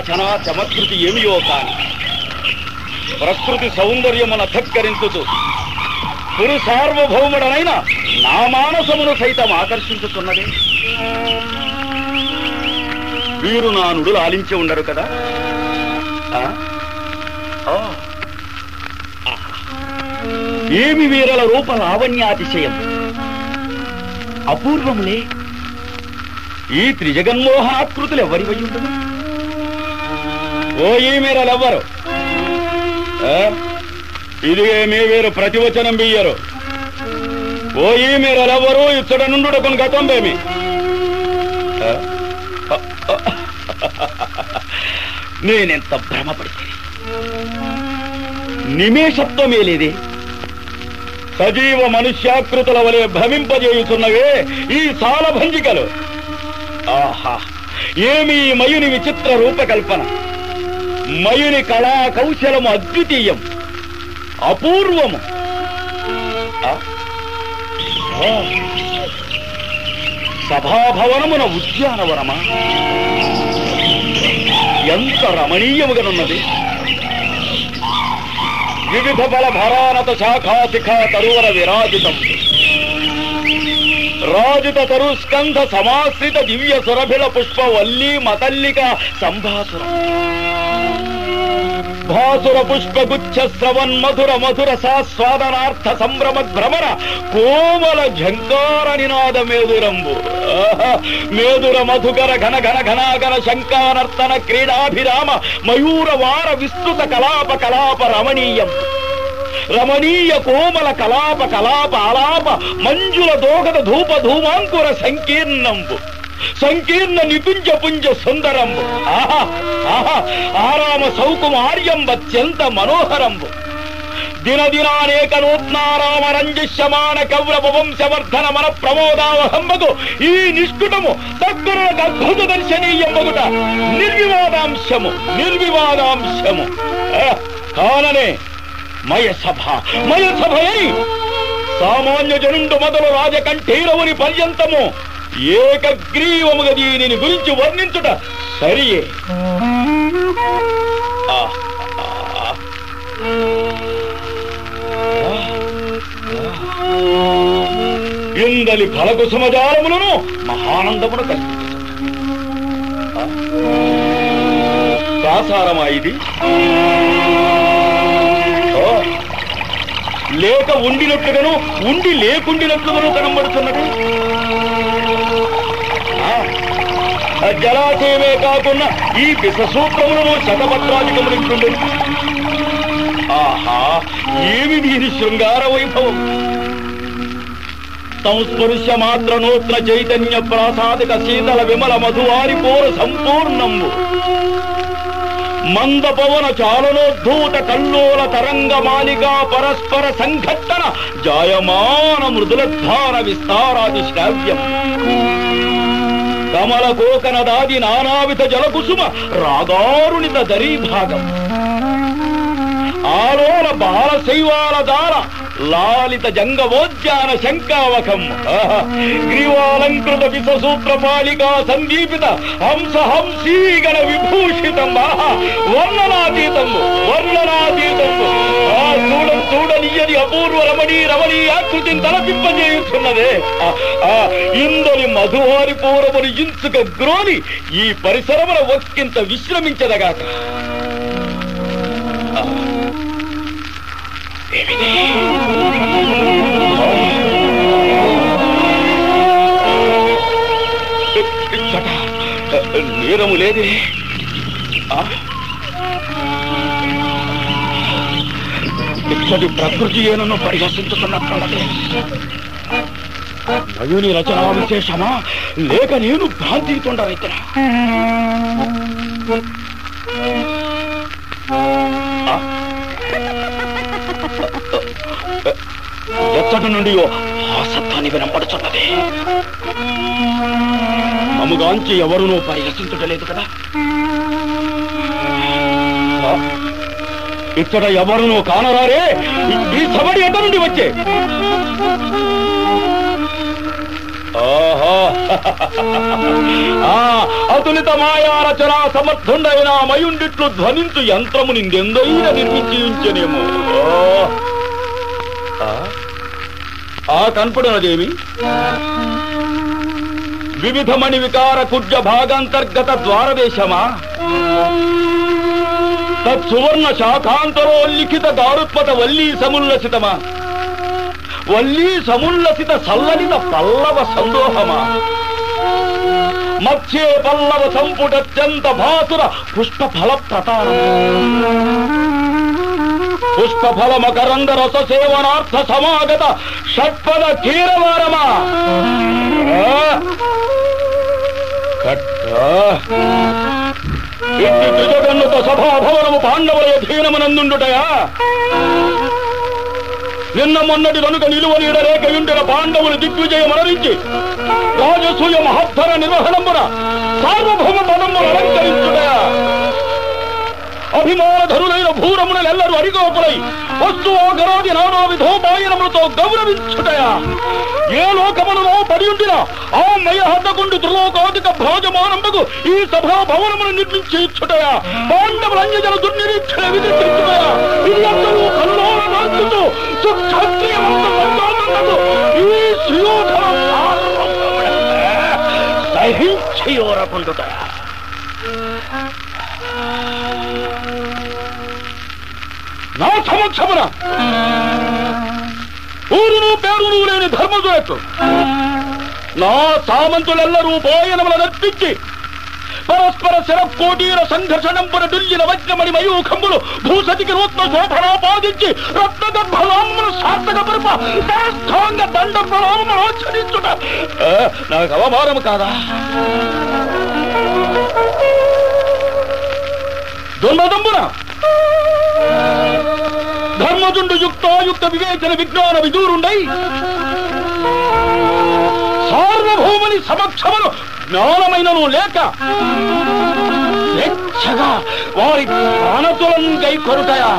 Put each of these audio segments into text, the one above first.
రచనా చమత్కృతి ఏమియో కాని ప్రకృతి సౌందర్యమున ధక్కరించుతూ పురు సార్వభౌముడనైన నా మానసమును సైతం ఆకర్షించుతున్నది వీరు నా నుడులు ఆలించి ఉండరు కదా ఆ? ఆ. ఆ. ఏమి వీరల రూప లావణ్యాతిశయం అపూర్వములే ఈ త్రిజగన్మోహనాకృతులు ఎవరి ఉండదు ఓ ఈ మీరలెవ్వరు ఆ? ఇదిగే మీ వీరు ప్రతివచనం బియ్యరు ఓ ఈ మీరలెవ్వరు ఇచ్చట నుండు కొన్ని గతం బేమి ఆ? నేనెంత భ్రమపడితే నిమేషత్వమే లేదే సజీవ మనుష్యాకృతుల వలె భ్రమింపజేయుచున్నవే ఈ సాలభంజికలు ఆహా ఏమి ఈ మయుని విచిత్ర రూపకల్పన మయుని కళా కౌశలము అద్వితీయం అపూర్వము ఆ? ఆ. సభాభవనమున ఉద్యానవనమా ఎంత రమణీయముగానున్నది వివిధ బల భరానత శాఖా శిఖా తరువర విరాజితం రాజిత తరు స్కంధ సమాశ్రిత దివ్య సురభిల పుష్ప వల్లీ మతల్లిక సంభాసుర భాసుర పుష్పగుచ్ఛ శ్రవన్ మధుర మధుర సాస్వాదనార్థ సంభ్రమ భ్రమర కోమల ఝంకార నినాద మేదురంబు ఆహా! మేదుర మధుకర ఘన ఘన ఘనాగర శంకానర్తన క్రీడాభిరామ మయూర వార విస్తృత కలాప కలాప రమణీయం రమణీయ కోమల కలాప కలాప ఆలాప మంజుల దోగద ధూప ధూమాంకుర సంకీర్ణంబు సంకీర్ణ నిపుంజ పుంజ సుందరంబు ఆహా ఆహా ఆరామ సౌకుమార్యం అత్యంత మనోహరంబు దినదినానేక నూత్నారామ రంజిష్యమాన కౌరవ వంశవర్ధన మన ప్రమోదావహంబగు ఈ నిష్కుటము సద్గురులకు అద్భుత దర్శనీయంబగుట నిర్వివాదాంశము నిర్వివాదాంశము ఆ, కాననే మయ సభ మయ సభయై సామాన్య జనుండు మొదలు రాజకంఠీరవుని పర్యంతము ఏకగ్రీవముగా దీనిని గురించి వర్ణించుట సరియే ఆ, ఆ, ఇందలి ఫలకు సమజాలములను మహానందమును కల్పించు సాసారమా ఇది ఓ, లేక ఉండినట్లుగాను ఉండి లేకుండినట్లుగాను కనబడుతున్నది ఆ, ఆ జలాశయమే కాకుండా ఈ విషసూత్రములను శతపత్రాధికమునింటుండే ఆహా ఏమి వీరి శృంగార వైభవం సంస్పృశ్య మాత్ర నూత్న చైతన్య ప్రాసాదిక శీతల విమల మధువారి పోర సంపూర్ణంబు మంద పవన చాలనోద్ధూత కల్లోల తరంగ మాలికా పరస్పర సంఘట్టన జాయమాన మృదులద్ధార విస్తారాది శ్రావ్యం కమల కోకనదాది నానావిధ జలకుసుమ రాగారుణిత దరీభాగం ఆలోల బాల శైవాల దార లాలిత జంగమోద్యాన శంకావకం ఆహా! గ్రీవాలంకృత విససూత్ర పాలికా సందీపిత హంస హంసీగణ విభూషితం ఆహా! వర్ణనాతీతం వర్ణనాతీతం ఆ చూడ చూడనియని అపూర్వ రమణీ రమణీ ఆకృతిని తలపింపజేయుచున్నదే ఆ, ఆ, ఇందరి మధువారి పూరమును ఇంచుక గ్రోని ఈ పరిసరమున ఒక్కింత విశ్రమించదగాక ఏమిది? ఇచ్చట నేరము లేదే ఆ? ఇచ్చటి ప్రకృతి ఏనను పరిహసించుతున్నట్లున్నది మయుని రచనా విశేషమా లేక నేను భ్రాంతి తొండరైతున్నా ఆ? ఎచ్చటి నుండి ఆ సత్తాన్ని వినపడుతున్నది మముగాంచి ఎవరునూ పరిహసించటలేదు కదా ఆ? ఇక్కడ ఎవరునూ కానరారే ఈ- ఈ సబడి ఎట నుండి వచ్చే ఆహా ఆ, ఆ అతులిత మాయారచన సమర్థుండైన మయుండిట్లు ధ్వనించు యంత్రము నిందెందైన నిర్మించి ఉంచెనేమో ఆ? ఆ కనపడినదేమి వివిధమణి వికార కుడ్య భాగాంతర్గత ద్వారదేశమా తత్సువర్ణ శాఖాంతరోల్లిఖిత దారుత్పత వల్లీ సముల్లసితమా వల్లీ సముల్లసిత సల్లలిత పల్లవ సందోహమా మత్స్యే పల్లవ సంపుటత్యంత భాసుర పుష్ప ఫల ప్రతారం పుష్ప ఫల మకరంద రస సేవనార్థ సమాగత షట్పద కీరవారమా ఆ! కట్ట ఇట్టి త్రిజగన్నుత సభాభవనము పాండవుల అధీనమునందుండుటయా నిన్న మొన్నటి కనుక నిలువ నీడలేక ఉండిన పాండవులు దిగ్విజయమనరించి రాజసూయ మహత్తర నిర్వహణమున సార్వభౌమ పదమును అలంకరించుటయా అభిమానధరులైన భూరమునలెల్లరూ అరిగోపులై వస్తువాగరాది నానా విధోపాయనములతో గౌరవించుటయా ఏ లోకములలో పడి ఉండిన ఆ మయ హద్దకుండు త్రిలోకాధిక భ్రాజమానంబకు ఈ సభా భవనమును నిర్మించి ఇచ్చుటయా పాండవుల అన్యజన దుర్నిరీక్షణ విధించుటయా ఇది అందరూ కల్లోల నాస్తుతూ సుక్షత్రియవంత సంతానములకు ఈ సుయోధన సహించియోరకుండుటయా నా సమక్షమున ఊరును పేరును లేని ధర్మజులకు నా సామంతులెల్లరూ పోయనముల నర్పించి పరస్పర శరకోటీర సంఘర్షణంపున డుల్లిన వజ్రమణి మయూఖంబులు భూసతికి నూత్న శోభనాపాదించి రత్నగర్భలామును సార్థక పరుప సాష్టాంగ దండ ప్రణామములు ఆచరించుట ఆ, నాకు అవమానము కాదా దుర్మదంబున ధర్మజుండు యుక్తాయుక్త వివేచన విజ్ఞాన విదూరుండై సార్వభౌముని సమక్షమును జ్ఞానమైనను లేక స్వేచ్ఛగా వారి ప్రాణతులను కై కొరుటయా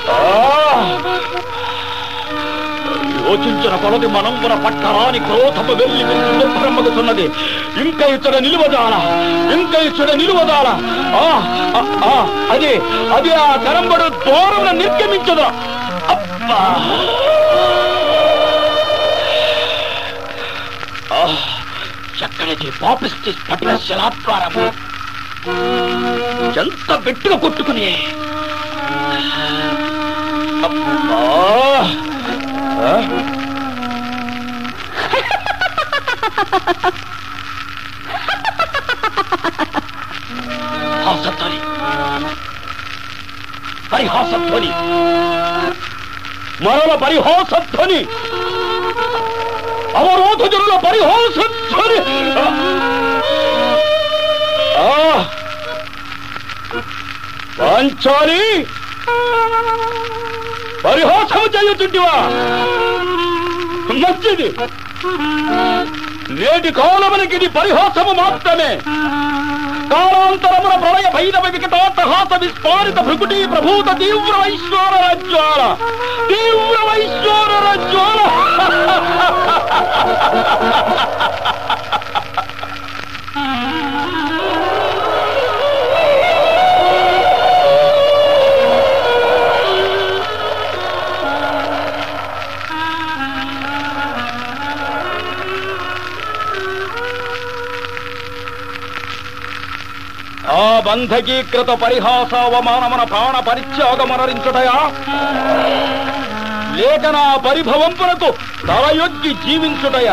యోచించిన కొలది మనంబున పట్టరాని క్రోధపు వెళ్ళి దుర్బ్రహ్మకుతున్నది ఇంకా ఇచ్చడ నిలువదాల ఇంకా ఇచ్చడ నిలువదాల ఆ, ఆ, ఆ, అదే అదే ఆ కరంబడు దూరంలో నిర్గమించదు అబ్బా ఆ, చక్కనిది పాపిస్తే పట్టిన శిలాత్వారము ఎంత గట్టిగా కొట్టుకుని అబ్బా ఆ? హాసధ్వని పరిహాసధ్వని మరల పరిహాసధ్వని అవరోధ జనుల పరిహాసధ్వని ఆ! పాంచాలి పరిహాసము చేయుచుంటివా మంచిది నేటి కాలమునికి ఇది పరిహాసము మాత్రమే కాలాంతరమున ప్రళయ భైరవ వికటాట్టహాస విస్ఫారిత భృకుటి ప్రభూత తీవ్ర వైశ్వర రజ్వాల తీవ్ర వైశ్వర రజ్వాల ఆ బంధకీకృత పరిహాస అవమానమున ప్రాణ పరిత్యాగమనరించుటయా లేక నా పరిభవంపునకు తలయొగ్గి జీవించుటయా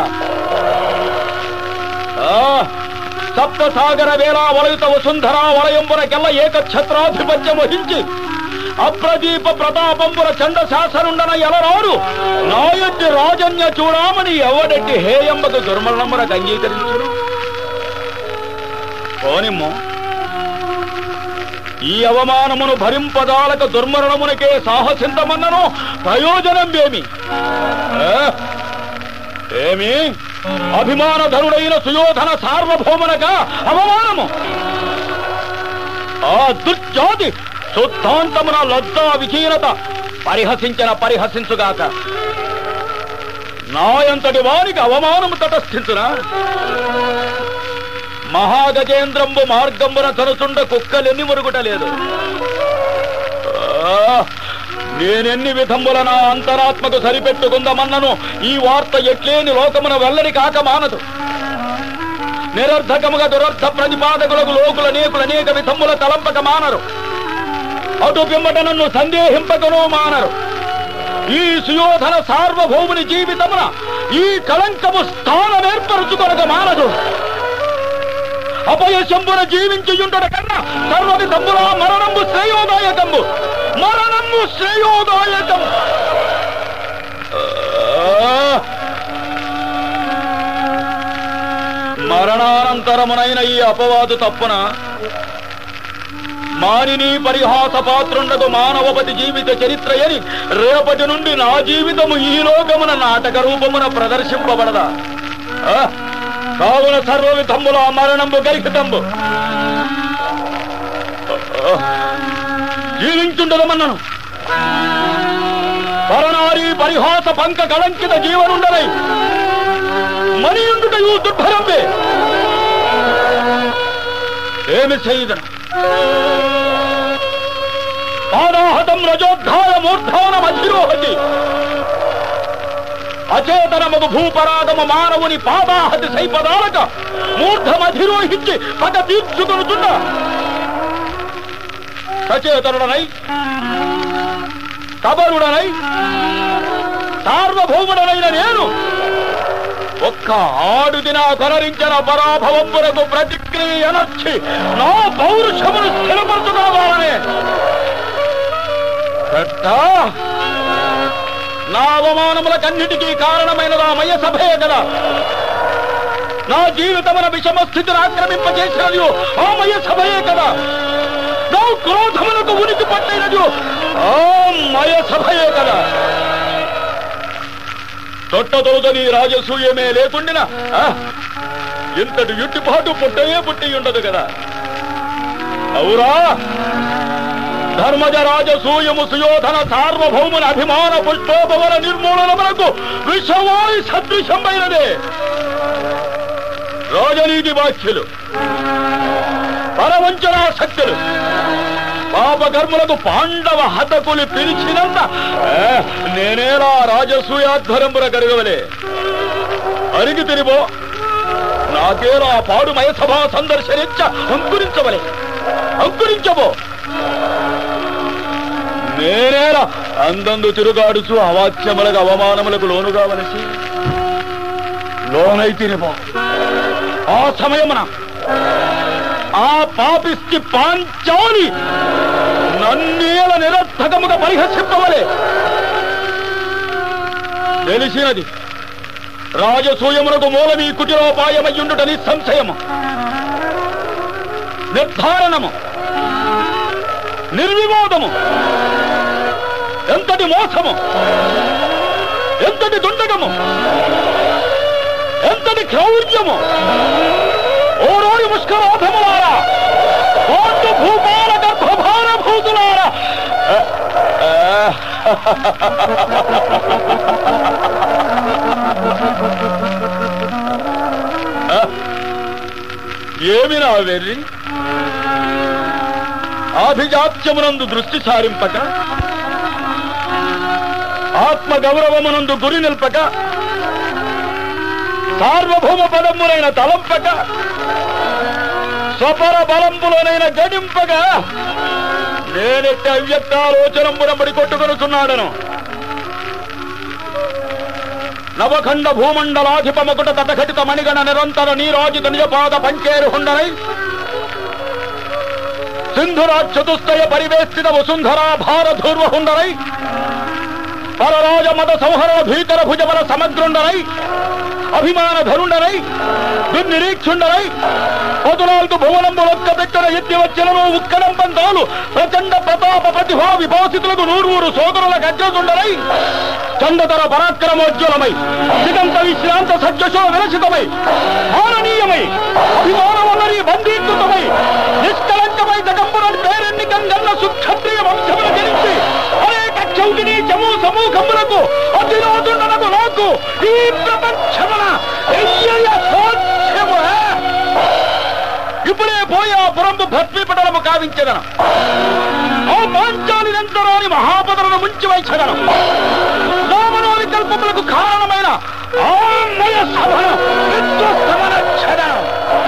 ఆ, సప్త సాగర వేళ వలయుత వసుంధరా వలయంబునకెల్ల ఏకఛత్రాధిపత్యం వహించి అప్రదీప ప్రతాపంబుర చండ శాసనుండన ఎలరారు నాయొడ్డి రాజన్య చూడామని ఎవడెట్టి హేయంబకు దుర్మరణమునకు అంగీకరించును పోనిమ్మో ఈ అవమానమును భరింపదాలక దుర్మరణమునకే సాహసించమన్నను ప్రయోజనం ఏమి ఆ? ఏమి అభిమానధనుడైన సుయోధన సార్వభౌమునగా అవమానము ఆ దుర్జాతి శుద్ధాంతమున లజ్జా విచీనత పరిహసించిన పరిహసించుగాక నాయంతటి వారికి అవమానము తటస్థించునా మహాగజేంద్రంబు మార్గంబున తనుచుండ కుక్కలెన్ని మురుగుటలేదు ఆ, నేనెన్ని విధముల నా అంతరాత్మకు సరిపెట్టుకుందామన్నను ఈ వార్త ఎట్లేని లోకమున వెల్లడి కాక మానదు నిరర్ధకముగా దురర్థ ప్రతిపాదకులకు లోకుల నేకుల అనేక విధముల తలంపక మానరు అటు పిమ్మట నన్ను సందేహింపకను మానరు ఈ సుయోధన సార్వభౌముని జీవితమున ఈ కళంకము స్థానమేర్పరుచుకొనక మానదు అపయశంబున జీవించుయుండట కన్నా సర్వది తమ్ముల మరణంబు శ్రేయోదాయకంబు మరణంబు శ్రేయోదాయకం ఆ! మరణానంతరమునైన ఈ అపవాదు తప్పున మానిని పరిహాస పాత్రుండదు మానవపతి జీవిత చరిత్ర అని రేపటి నుండి నా జీవితము ఈ లోకమున నాటక రూపమున ప్రదర్శింపబడదా ఆ? కావున సర్వ విధముల మరణంబు గరికితంబు జీవించుండదమన్నను పరనారి పరిహాస పంక కళంకిత జీవనుండనై మణియుండుటయు దుర్భరంబే ఏమి చేయదను పాదాహతం రజోద్ధాయ మూర్ధాన మధ్యరోహతి అచేతనమగు భూపరాగమ మానవుని పాదాహతి సైపదాలక మూర్ధమధిరోహించి పగ తీర్చుకొనుచున్న సచేతనుడనై కబరుడనై సార్వభౌముడనైన నేను ఒక్క ఆడు దిన కనరించిన పరాభవంపురకు ప్రతిక్రియ అనర్చి నా పౌరుషమును స్థిరపరచుకోవాలనే కట్టా నా అవమానములకన్నిటికీ కారణమైనదా మయ సభే కదా నా జీవితమున విషమ స్థితిని ఆక్రమింపజేసినది ఆ మయ సభయే కదా నా క్రోధములకు ఉనికి పట్టినది ఆ మయ సభయే కదా తొట్టతొలదని రాజసూయమే లేకుండిన ఆ, ఇంతటి యుట్టిపాటు పుట్టయే పుట్టి ఉండదు కదా అవురా ధర్మజ రాజసూయము సుయోధన సార్వభౌమున అభిమాన పుష్పోపవన నిర్మూలనమునకు విషవాయి సదృశమైనదే రాజనీతి వాక్యులు పరవంచనా శక్తులు పాపకర్ములకు పాండవ హతకులు పిలిచినంత ఏ, నేనేలా రాజసూయాధ్వరంబున కరగవలే అరిగి తిరిబో నాకేలా పాడుమయ సభా సందర్శనిచ్చ అంకురించవలే అంకురించబో నేనేలా అందందు తిరుగాడుచు అవాచ్యములకు అవమానములకు లోను కావలసి లోనై తిరిబో ఆ సమయమున ఆ పాపిస్తి పాంచాలి నన్నేల నిరర్థకముగా పరిహసింపవలే తెలిసినది రాజసూయమునకు మూలమీ కుటిలోపాయమయ్యుండుట నిస్సంశయము నిర్ధారణము నిర్వివాదము ఎంతటి మోసము ఎంతటి దుండగము ఎంతటి క్రౌర్యము ఓరోరి ముష్కరోధములారా కోట్టు భూపాల గర్భభార భూతులారా ఏమి నా వెర్రి ఆభిజాత్యమునందు దృష్టి సారింపక ఆత్మ గౌరవమునందు గురి నిల్పక సార్వభౌమ పదములైన తలంపక స్వపర బలంబులోనైన గడింపగా నేనెట్టి అవ్యక్తాలోచనంబున పడి కొట్టుకొనుచున్నాడను నవఖండ భూమండలాధిపమకుట తటఘటిత మణిగణ నిరంతర నీరాజిత నిజపాద పంచేరు హుండనై సింధురా చతుస్తయ పరివేష్టిత వసుంధరా భారధూర్వ హుండనై పరరాజ మత సంహర భీకర భుజబల సమగ్రుండనై అభిమాన ధరుండనై దుర్నిరీక్షుండనై పదునాలుగు భువనంబులొక్క పెట్టిన యజ్ఞవచ్చలను ఉక్కడంపంతాలు ప్రచండ ప్రతాప ప్రతిభా విభాసితులకు నూరువురు సోదరులకు అగ్రదుండనై చండతర పరాక్రమోజ్వలమై దిగంత విశ్రాంత సజ్జశో విరసితమై మాననీయమై అభిమానమన్నరి బందీకృతమై నిష్కలంకమై జగంబురని పేరెన్ని గంగన్న సుక్షత్రియ వంశములు గెలిచి అనేక చౌకిని చము సమూహములకు అతిరోధుండనకు నాకు ఈ ప్రపంచమున ఎయ్యయ సోధ్యము ఇప్పుడే పోయి ఆ పురంపు భస్మీపటలము కావించదను ఆ పాంచాలి నంతరాని మహాపదలను ముంచి వైచదను రామనోని కల్పములకు కారణమైన ఆ మయ సభను విధ్వస్తమనచ్చదను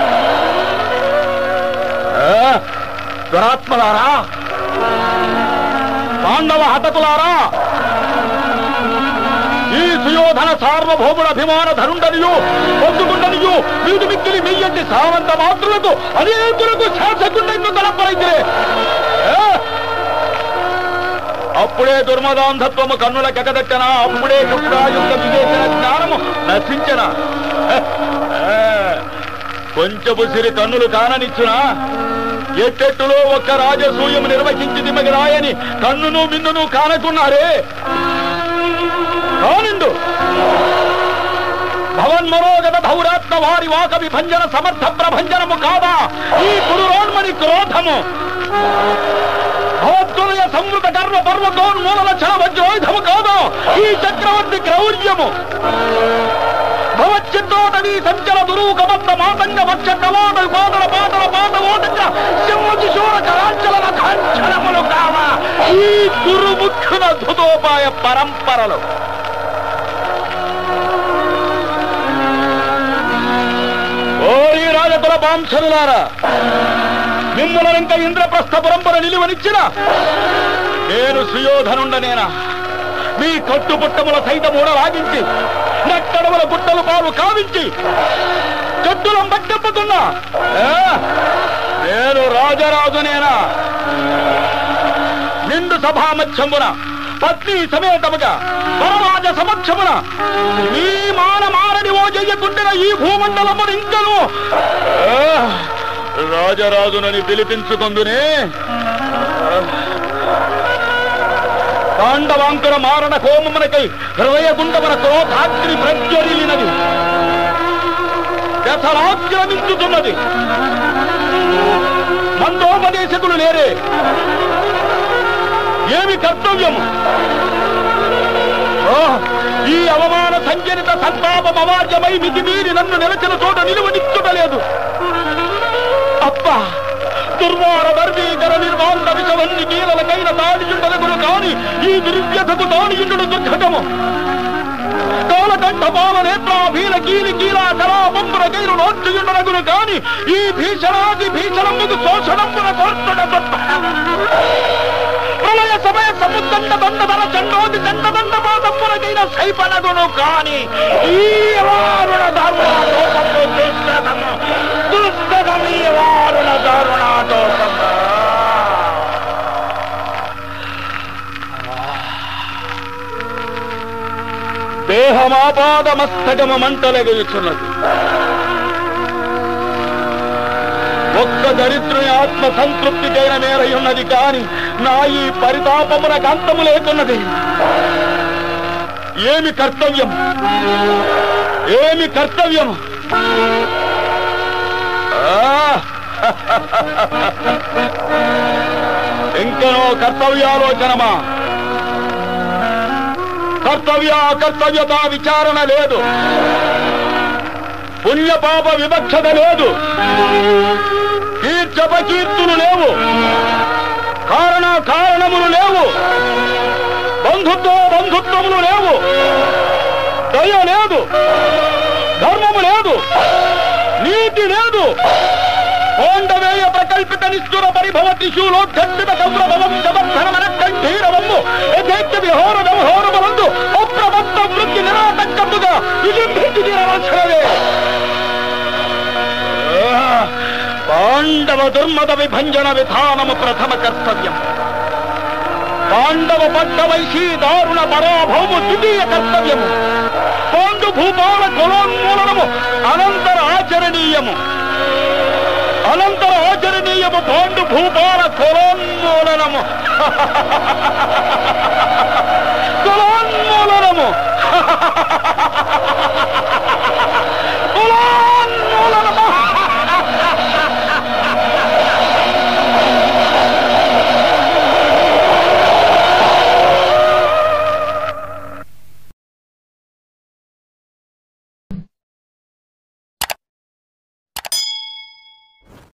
ఆ, దురాత్మలారా పాండవ హతకులారా ఈ సుయోధన సార్వభౌముల అభిమాన ధరుండనియు పొందుకుండనియు వీడు మిక్కిలి మెయ్యంటి సామంత మాత్రులకు అనేకులకు శాసకుండెందు తలపరైతే అప్పుడే దుర్మదాంధత్వము కన్నుల కెకదట్టన అప్పుడే యుక్తాయుక్త వివేచన జ్ఞానము నశించన కొంచెపు సిరి కన్నులు కాననిచ్చునా ఎట్టెట్టులో ఒక్క రాజసూయం నిర్వహించి దిమగిరాయని కన్నును మిన్నును కానకున్నారే కానిండు భవన్మనోగత ధౌరాత్మ వారి వాక విభంజన సమర్థ ప్రభంజనము కాదా ఈ పురురోన్మని క్రోధము భవత్తులయ సంవృత కర్మ పర్వతోన్మూలన క్షణ వజ్రోయుధము కాదా ఈ చక్రవర్తి క్రౌర్యము భవచ్చిత్తోటవీ సంచల దురూకబద్ధ మాతంగ వక్ష కవాద పాదల పాదల పాదవోటంగ సింహకిశోర కరాంచలన కాంచనములు కావా ఈ గురుముఖున ధుతోపాయ పరంపరలు ఓ ఈ రాజకుల పాంసరులారా మిమ్మల్ని ఇంకా ఇంద్రప్రస్థ పరంపర నిలువనిచ్చిన నేను సుయోధనుండనేనా మీ కట్టుపుట్టముల సైతం ఊడలాగించి నట్టడముల గుట్టలు పాలు కావించి చెట్టులం పట్టెప్పుతున్నా నేను రాజరాజునేనా నిండు సభామధ్యమున పత్ని సమేతముగా పరమాజ సమక్షమున ఈ మాన మారని ఓ చెయ్యకుండిన ఈ భూమండలమును ఇంకను ఆ, రాజరాజునని పిలిపించుకుందునే పాండవాంకుర మారణ కోమమునకై హృదయ గుండమున క్రోధాగ్ని ప్రజ్వరిలినది దశలాక్రమించుతున్నది మందోపదేశకులు లేరే ఏమి కర్తవ్యము ఓ, ఈ అవమాన సంజనిత సంతాపం అవార్యమై మితిమీరి నన్ను నిలచిన చోట నిలువనిచ్చుటలేదు అబ్బా దుర్వార వర్గీకర నిర్వాంత విషవన్ని కీలలకైన తాడియుండలకును కాని ఈ దుర్వ్యధకు తాడియుండు దుర్ఘటము కాలకంఠ బాల నేత్రాభీల కీలి కీలా కళాపంపుర కైరు నోర్చుయుండలకును కాని ఈ భీషణాది భీషణముకు శోషణమున కోర్తుడ ప్రళయ సమయ సముద్దండ దండధర చండోది చండదండ పాదమునకైన సైపనగును కాని ఈ వారుణ దారుణాటోపము దుష్టతము దుష్టతము ఈ వారుణ దారుణాటోపము దేహమాపాదమస్తకము మంటలెగుచున్నది ఒక్క దరిద్రుని ఆత్మ సంతృప్తికైన మేరై ఉన్నది కాని నా ఈ పరితాపమునకు అంతము లేకున్నది ఏమి కర్తవ్యం ఏమి కర్తవ్యం ఆ! ఇంకనో కర్తవ్యాలోచనమా కర్తవ్య కర్తవ్యత విచారణ లేదు పుణ్యపాప వివక్షత లేదు కీర్చపకీర్తులు లేవు కారణ కారణములు లేవు బంధుత్వ బంధుత్వములు లేవు దయ లేదు ధర్మము లేదు నీతి లేదు కోండవేయ ప్రకల్పిత నిష్ఠుర పరిభవ త్రిశూలోద్ధత్తిత సౌరభవం జబద్ధనమన కంఠీరవమ్ము యథేచ్ఛ విహోర వ్యవహోరములందు అప్రమత్త వృత్తి నిరాటంకముగా విజృంభించి తీరవలసినదే పాండవ దుర్మద విభంజన విధానము ప్రథమ కర్తవ్యం పాండవ పట్టవైశీ దారుణ పరాభవము ద్వితీయ కర్తవ్యము పాండు భూపాల కులోన్మూలనము అనంతర ఆచరణీయము అనంతర ఆచరణీయము పాండు భూపాల కులోన్మూలనము కులోన్మూలనము